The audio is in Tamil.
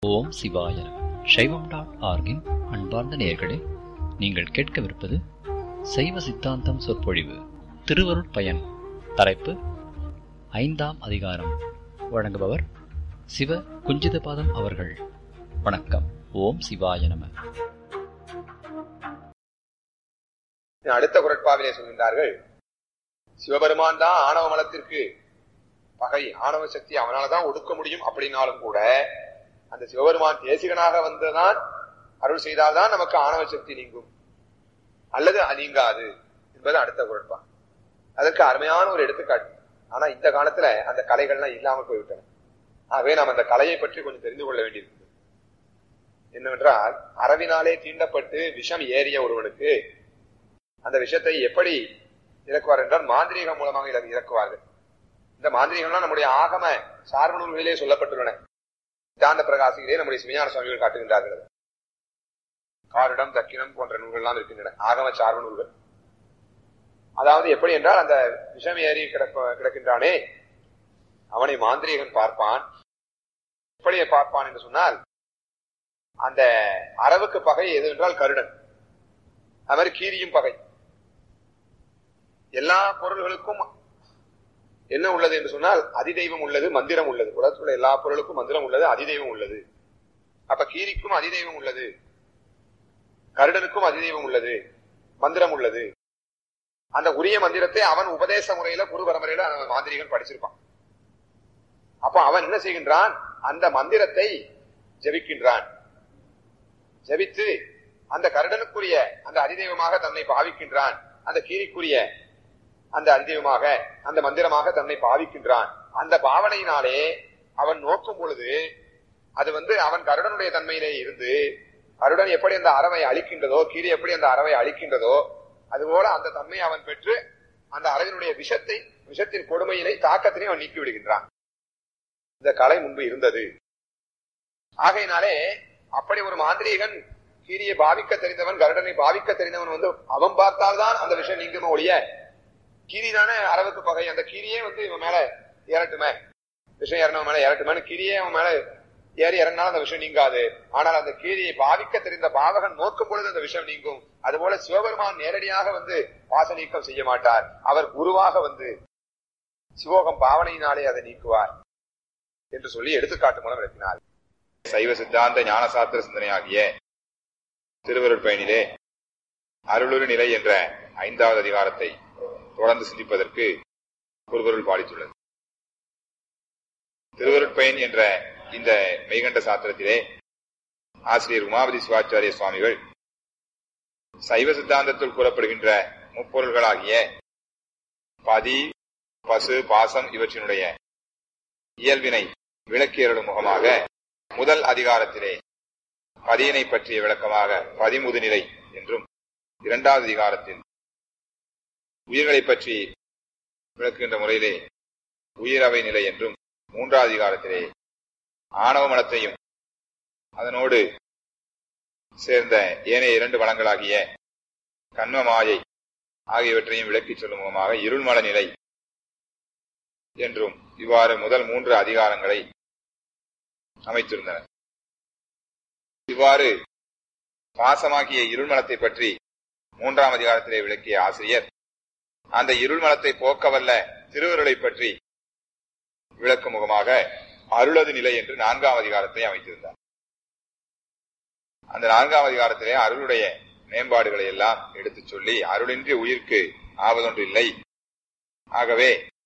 ஓம் சிவாய நம சைவம் டாட் ஆர்கின் அன்பார்ந்த நேயர்களே நீங்கள் கேட்கவிருப்பது சைவ சித்தாந்தம் சொற்பொழிவு திருவருட்பயன் தலைப்பு ஐந்தாம் அதிகாரம் வழங்குபவர் சிவ குஞ்சிதபாதம் அவர்கள் வணக்கம் ஓம் சிவாய நம அடுத்த குரட்பாவிலே சொல்கின்றார்கள் சிவபெருமான் தான் ஆணவ மலத்திற்கு பகை ஆணவ சக்தி அவனால தான் ஒடுக்க முடியும் அப்படின்னாலும் கூட அந்த சிவபெருமான் தேசிகனாக வந்துதான் அருள் செய்தால்தான் நமக்கு ஆணவ சக்தி நீங்கும் அல்லது அது நீங்காது என்பது அடுத்த குரட்பா அதற்கு அருமையான ஒரு எடுத்துக்காட்டு ஆனா இந்த காலத்துல அந்த கலைகள்லாம் இல்லாமல் போய்விட்டன ஆகவே நாம் அந்த கலையை பற்றி கொஞ்சம் தெரிந்து கொள்ள வேண்டியிருக்கிறது என்னவென்றால் அரவினாலே தீண்டப்பட்டு விஷம் ஏறிய ஒருவனுக்கு அந்த விஷத்தை எப்படி இறக்குவார் என்றால் மாந்திரீகம் மூலமாக இற- இறக்குவார்கள் இந்த மாந்திரீகம்லாம் நம்முடைய ஆகம சார்பு நூல்களிலே சொல்லப்பட்டுள்ளன சித்தாந்த பிரகாசிகளே நம்முடைய சிவஞான சுவாமிகள் காட்டுகின்றார்கள் அதை. காரிடம் தக்கினம் போன்ற நூல்கள்லாம் இருக்கின்றன ஆகம சார்பு நூல்கள் அதாவது எப்படி என்றால் அந்த விஷம் ஏறி கிடப்ப கிடக்கின்றானே அவனை மாந்திரீகன் பார்ப்பான் எப்படி பார்ப்பான் என்று சொன்னால் அந்த அரவுக்கு பகை எது என்றால் கருடன் அது மாதிரி கீரியும் பகை எல்லா பொருள்களுக்கும் என்ன உள்ளது என்று சொன்னால் அதிதெய்வம் உள்ளது மந்திரம் உள்ளது உலகத்தில் உள்ள எல்லா பொருளுக்கும் மந்திரம் உள்ளது அதிதெய்வம் உள்ளது அப்ப கீரிக்கும் அதிதெய்வம் உள்ளது கருடனுக்கும் அதிதெய்வம் உள்ளது மந்திரம் உள்ளது அந்த உரிய மந்திரத்தை அவன் உபதேச முறையில குரு பரம்பரையில அவன் மாந்திரிகன் படிச்சிருப்பான் அப்ப அவன் என்ன செய்கின்றான் அந்த மந்திரத்தை ஜெபிக்கின்றான் ஜெபித்து அந்த கருடனுக்குரிய அந்த அதிதெய்வமாக தன்னை பாவிக்கின்றான் அந்த கீரிக்குரிய அந்த அதிதெய்வமாக அந்த மந்திரமாக தன்னை பாவிக்கின்றான் அந்த பாவனையினாலே அவன் நோக்கும் பொழுது அது வந்து அவன் கருடனுடைய தன்மையிலே இருந்து கருடன் எப்படி அந்த அறவை அழிக்கின்றதோ கீரி எப்படி அந்த அறவை அழிக்கின்றதோ அதுபோல அந்த தன்மையை அவன் பெற்று அந்த அரவினுடைய விஷத்தை விஷத்தின் கொடுமையினை தாக்கத்தினை அவன் நீக்கி விடுகின்றான் இந்த கலை முன்பு இருந்தது ஆகையினாலே அப்படி ஒரு மாந்திரீகன் கீரியை பாவிக்க தெரிந்தவன் கருடனை பாவிக்க தெரிந்தவன் வந்து அவன் பார்த்தால்தான் அந்த விஷயம் நீங்குமே ஒழிய கீரி தானே அரவுக்கு பகை அந்த கீரியே வந்து இவன் மேல ஏறட்டுமே விஷயம் ஏறனவன் மேல ஏறட்டுமேன்னு கீரியே அவன் மேல ஏறி இறங்கினாலும் அந்த விஷயம் நீங்காது ஆனால் அந்த கீரியை பாவிக்க தெரிந்த பாவகன் நோக்கும் பொழுது அந்த விஷயம் நீங்கும் அதுபோல சிவபெருமான் நேரடியாக வந்து பாச நீக்கம் செய்ய மாட்டார் அவர் குருவாக வந்து சிவோகம் பாவனையினாலே அதை நீக்குவார் என்று சொல்லி எடுத்துக்காட்டு மூலம் விளக்கினார் சைவ சித்தாந்த ஞானசாஸ்திர சிந்தனையாகிய திருவருட்பயனிலே அருளுரு நிலை என்ற ஐந்தாவது அதிகாரத்தை தொடர்ந்து சிந்திப்பதற்கு குருபொருள் பாடித்துள்ளது திருவருட்பயன் என்ற இந்த மெய்கண்ட சாத்திரத்திலே ஆசிரியர் உமாபதி சிவாச்சாரிய சுவாமிகள் சைவ சித்தாந்தத்தில் கூறப்படுகின்ற முப்பொருள்களாகிய பதி பசு பாசம் இவற்றினுடைய இயல்பினை விளக்கியருளும் முகமாக முதல் அதிகாரத்திலே பதியினை பற்றிய விளக்கமாக பதிமுதுநிலை என்றும் இரண்டாவது அதிகாரத்தில் உயிர்களை பற்றி விளக்குகின்ற முறையிலே உயிரவை நிலை என்றும் மூன்றாவது அதிகாரத்திலே ஆணவ மலத்தையும் அதனோடு சேர்ந்த ஏனைய இரண்டு வளங்களாகிய கண்ம மாயை ஆகியவற்றையும் விளக்கிச் சொல்லும் முகமாக இருள்மல நிலை என்றும் இவ்வாறு முதல் மூன்று அதிகாரங்களை அமைத்திருந்தனர் இவ்வாறு பாசமாகிய இருள்மலத்தை பற்றி மூன்றாம் அதிகாரத்திலே விளக்கிய ஆசிரியர் அந்த இருள்மலத்தை போக்கவல்ல திருவருளை பற்றி விளக்கும் முகமாக அருளது நிலை என்று நான்காம் அதிகாரத்தை அமைத்திருந்தார் அந்த நான்காம் அதிகாரத்திலே அருளுடைய மேம்பாடுகளை எல்லாம் எடுத்துச் சொல்லி அருளின்றி உயிர்க்கு ஆவதொன்று இல்லை ஆகவே